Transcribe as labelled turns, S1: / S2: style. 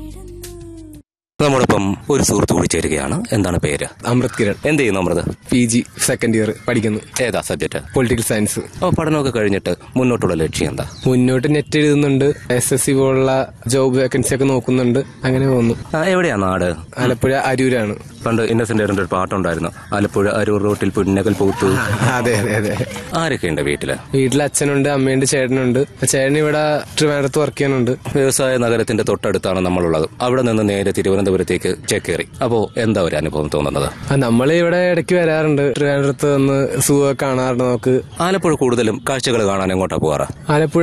S1: നമ്മോടൊപ്പം ഒരു സുഹൃത്ത് കൂടി ചേരുകയാണ് എന്താണ് പേര്
S2: അമൃത് കിരൺ
S1: എന്ത് ചെയ്യുന്നു Amrit
S2: P G second year പഠിക്കുന്നു
S1: ഏതാ സബ്ജക്ട്
S2: പൊളിറ്റിക്കൽ സയൻസ്
S1: അപ്പോൾ പഠനമൊക്കെ കഴിഞ്ഞിട്ട് മുന്നോട്ടുള്ള ലക്ഷ്യം എന്താ
S2: മുന്നോട്ട് നെറ്റ് എഴുതുന്നുണ്ട് എസ് എസ് സി പോലുള്ള ജോബ് വേക്കൻസി ഒക്കെ നോക്കുന്നുണ്ട് അങ്ങനെ പോകുന്നു
S1: ആ, എവിടെയാ നാട്
S2: ആലപ്പുഴ അരൂരാണ്
S1: പണ്ട് ഇന്നസെന്റ് ഏറിന്റെ ഒരു പാട്ടുണ്ടായിരുന്നു ആലപ്പുഴ അരൂർ റോട്ടിൽ പുന്നകൽ പൂത്തു
S2: അതെ അതെ അതെ
S1: ആരൊക്കെയുണ്ട് വീട്ടില്
S2: വീട്ടിൽ അച്ഛനുണ്ട് അമ്മയുണ്ട് ചേട്ടനുണ്ട് ചേട്ടൻ ഇവിടെ ട്രിവാൻഡ്രത്ത് വർക്ക് ചെയ്യുന്നുണ്ട്
S1: വ്യവസായ നഗരത്തിന്റെ തൊട്ടടുത്താണ് നമ്മളുള്ളത് അവിടെ നിന്ന് നേരെ തിരുവനന്തപുരത്തേക്ക് ചേക്കേറി അപ്പോ എന്താ ഒരു അനുഭവം തോന്നുന്നത്
S2: നമ്മൾ ഇവിടെ ഇടയ്ക്ക് വരാറുണ്ട് ട്രിവാൻഡ്രത്ത് വന്ന് സൂ ഒക്കെ കാണാറുണ്ട് നമുക്ക്
S1: ആലപ്പുഴ കൂടുതലും കാഴ്ചകൾ കാണാൻ എങ്ങോട്ടാ പോവാറ്
S2: ആലപ്പുഴ